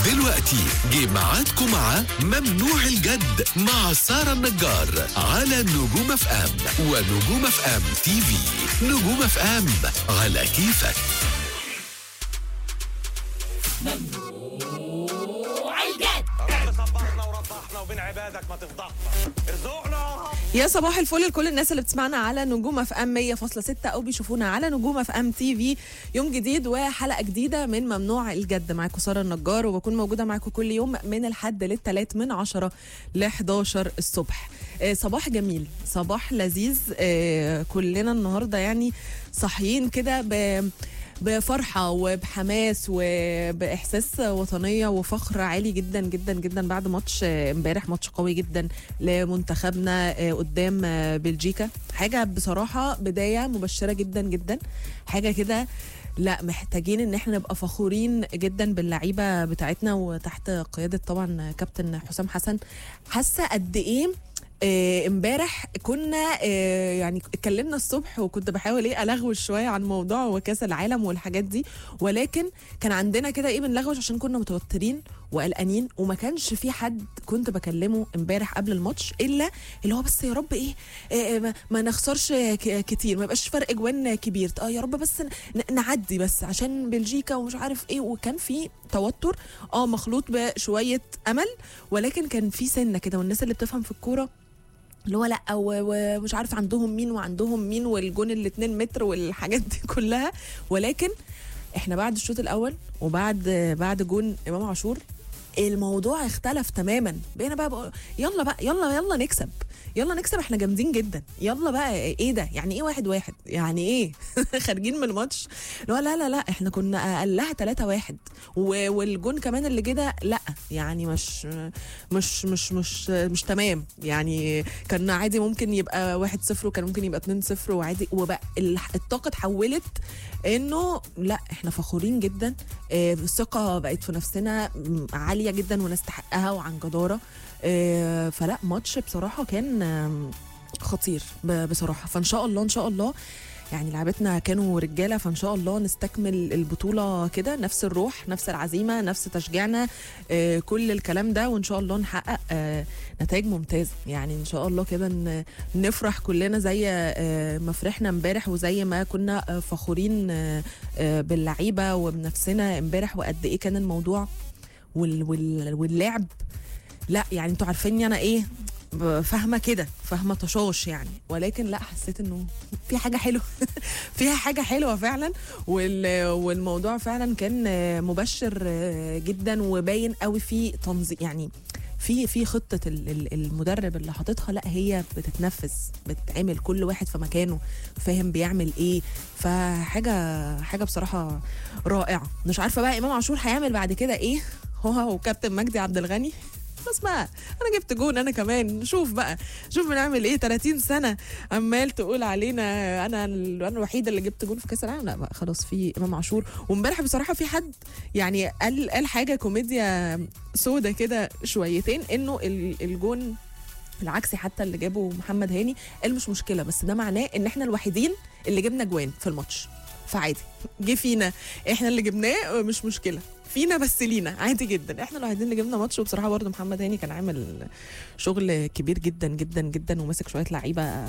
دلوقتي جه ميعادكم مع ممنوع الجد مع سارة النجار على نجوم اف ام ونجوم اف ام تي في نجوم اف ام على كيفك احنا صبحنا وربحنا وبين عبادك ما تفضحنا ارزقنا يا رب يا صباح الفل لكل الناس اللي بتسمعنا على نجوم اف ام 100.6 او بيشوفونا على نجوم اف ام تي في يوم جديد وحلقه جديده من ممنوع الجد معاكم ساره النجار وبكون موجوده معاكم كل يوم من الحد للثلاث من 10 ل 11 الصبح آه، صباح جميل صباح لذيذ آه، كلنا النهارده يعني صاحيين كده ب بفرحة وبحماس وبإحساس وطنية وفخر عالي جدا جدا جدا بعد ماتش آه، امبارح ماتش قوي جدا لمنتخبنا آه، قدام آه، بلجيكا حاجة بصراحة بداية مبشرة جدا جدا حاجة كده لا محتاجين ان احنا نبقى فخورين جدا باللعيبه بتاعتنا وتحت قياده طبعا كابتن حسام حسن حاسه قد ايه آه، امبارح كنا آه، يعني اتكلمنا الصبح وكنت بحاول ايه الغوش شويه عن موضوع وكاس العالم والحاجات دي ولكن كان عندنا كده ايه بنلغوش عشان كنا متوترين وقلقانين وما كانش في حد كنت بكلمه امبارح قبل الماتش الا اللي هو بس يا رب ايه, إيه ما, ما نخسرش ك- كتير ما يبقاش فرق جوان كبير اه يا رب بس ن- نعدي بس عشان بلجيكا ومش عارف ايه وكان في توتر اه مخلوط بشويه امل ولكن كان في سنه كده والناس اللي بتفهم في الكوره اللي هو لا و- ومش عارف عندهم مين وعندهم مين والجون ال 2 متر والحاجات دي كلها ولكن احنا بعد الشوط الاول وبعد بعد جون امام عاشور الموضوع اختلف تماما بقينا بقى, بقى يلا بقى يلا يلا نكسب يلا نكسب احنا جامدين جدا يلا بقى ايه ده يعني ايه واحد واحد يعني ايه خارجين من الماتش لا لا لا لا احنا كنا اقلها 3 واحد و- والجون كمان اللي كده لا يعني مش مش مش مش مش تمام يعني كان عادي ممكن يبقى واحد صفر وكان ممكن يبقى 2 صفر وعادي وبقى ال- الطاقه اتحولت انه لا احنا فخورين جدا آه، الثقه بقت في نفسنا م، عاليه جدا ونستحقها وعن جداره آه، فلا ماتش بصراحه كان آم، خطير ب- بصراحه فان شاء الله ان شاء الله يعني لعبتنا كانوا رجاله فان شاء الله نستكمل البطوله كده نفس الروح نفس العزيمه نفس تشجيعنا آه، كل الكلام ده وان شاء الله نحقق آه، نتائج ممتازه يعني ان شاء الله كده ن- نفرح كلنا زي آه، ما فرحنا امبارح وزي ما كنا آه، فخورين آه، آه، باللعيبه وبنفسنا امبارح وقد ايه كان الموضوع وال وال واللعب لا يعني انتوا عارفيني انا ايه ب- فاهمه كده فاهمه طشاش يعني ولكن لا حسيت انه في حاجه حلوه فيها حاجه حلوه فعلا وال- والموضوع فعلا كان آه، مبشر آه، جدا وباين قوي في تنظيم يعني في في خطه ال- ال- المدرب اللي حاططها لا هي بتتنفذ بتتعمل كل واحد في مكانه فاهم بيعمل ايه فحاجه حاجه بصراحه رائعه مش عارفه بقى امام عاشور هيعمل بعد كده ايه هو وكابتن مجدي عبد الغني بس بقى انا جبت جون انا كمان شوف بقى شوف بنعمل ايه 30 سنه عمال تقول علينا انا ال- انا الوحيده اللي جبت جون في كاس العالم لا بقى خلاص في امام عاشور وامبارح بصراحه في حد يعني قال قال حاجه كوميديا سودا كده شويتين انه ال- الجون العكسي حتى اللي جابه محمد هاني قال مش مشكله بس ده معناه ان احنا الوحيدين اللي جبنا جوان في الماتش فعادي جه فينا احنا اللي جبناه مش مشكله فينا بس لينا عادي جدا احنا الوحيدين اللي جبنا ماتش وبصراحه برضه محمد هاني كان عامل شغل كبير جدا جدا جدا وماسك شويه لعيبه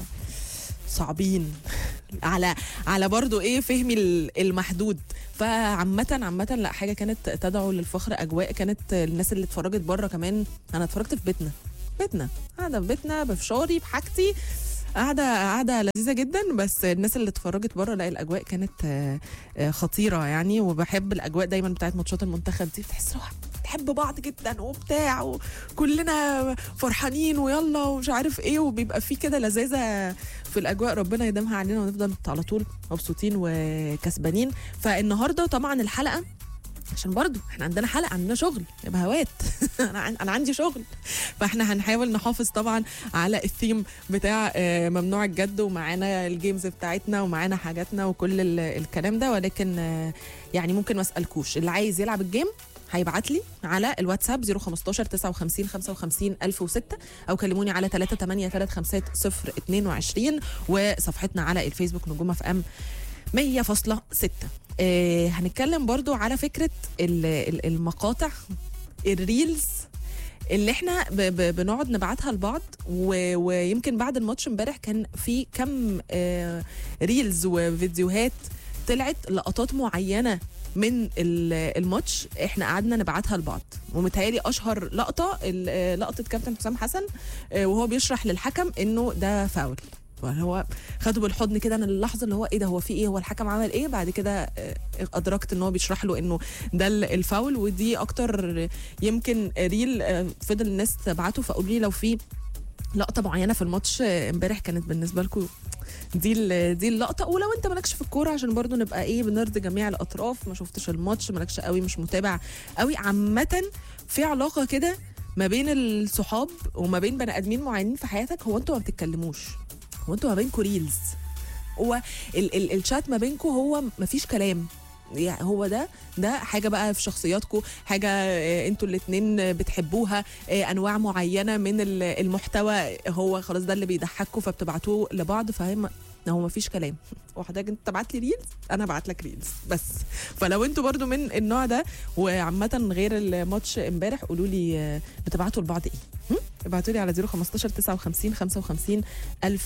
صعبين على على برضه ايه فهمي ال- المحدود فعامة عامة لا حاجة كانت تدعو للفخر أجواء كانت الناس اللي اتفرجت بره كمان أنا اتفرجت في بيتنا بيتنا قاعدة في بيتنا بفشاري بحاجتي قاعدة قاعدة لذيذة جدا بس الناس اللي اتفرجت بره لا الأجواء كانت آه، آه، خطيرة يعني وبحب الأجواء دايما بتاعت ماتشات المنتخب دي بتحس إن هو بتحب بعض جدا وبتاع وكلنا فرحانين ويلا ومش عارف ايه وبيبقى في كده لذاذه في الاجواء ربنا يديمها علينا ونفضل على طول مبسوطين وكسبانين فالنهارده طبعا الحلقه عشان برضو احنا عندنا حلقه عندنا شغل يا بهوات انا عن- انا عندي شغل فاحنا هنحاول نحافظ طبعا على الثيم بتاع آه، ممنوع الجد ومعانا الجيمز بتاعتنا ومعانا حاجاتنا وكل ال- الكلام ده ولكن آه، يعني ممكن ما اسالكوش اللي عايز يلعب الجيم هيبعت لي على الواتساب 015 59 55 1006 او كلموني على 383 وصفحتنا على الفيسبوك نجومه في ام 100.6 آه هنتكلم برضو على فكرة ال- ال- المقاطع الريلز اللي احنا ب ب بنقعد نبعتها لبعض و ويمكن بعد الماتش امبارح كان في كم آه ريلز وفيديوهات طلعت لقطات معينه من ال- الماتش احنا قعدنا نبعتها لبعض ومتهيألي اشهر لقطه ال- آه، لقطه كابتن حسام حسن آه، وهو بيشرح للحكم انه ده فاول هو خده بالحضن كده انا اللحظه اللي هو ايه ده هو في ايه هو الحكم عمل ايه بعد كده آه، ادركت ان هو بيشرح له انه ده ال- الفاول ودي اكتر يمكن ريل آه، فضل الناس تبعته فقولوا لي لو في لقطه معينه في الماتش آه، امبارح كانت بالنسبه لكم دي ال- دي اللقطه ولو انت مالكش في الكوره عشان برضو نبقى ايه بنرضي جميع الاطراف ما شفتش الماتش مالكش قوي مش متابع قوي عامه في علاقه كده ما بين الصحاب وما بين بني ادمين معينين في حياتك هو انتوا ما بتتكلموش هو انتوا ما بينكم ريلز هو ال ال الشات ما بينكم هو ما فيش كلام يعني هو ده ده حاجه بقى في شخصياتكم حاجه آه، انتوا الاتنين بتحبوها آه، انواع معينه من ال- المحتوى هو خلاص ده اللي بيضحكوا فبتبعتوه لبعض فهم هو ما فيش كلام وحضرتك انت تبعت لي ريلز انا ابعت لك ريلز بس فلو انتوا برضو من النوع ده وعامه غير الماتش امبارح قولوا لي آه، بتبعتوا لبعض ايه هم؟ ابعتوا لي على 015 59 55 1006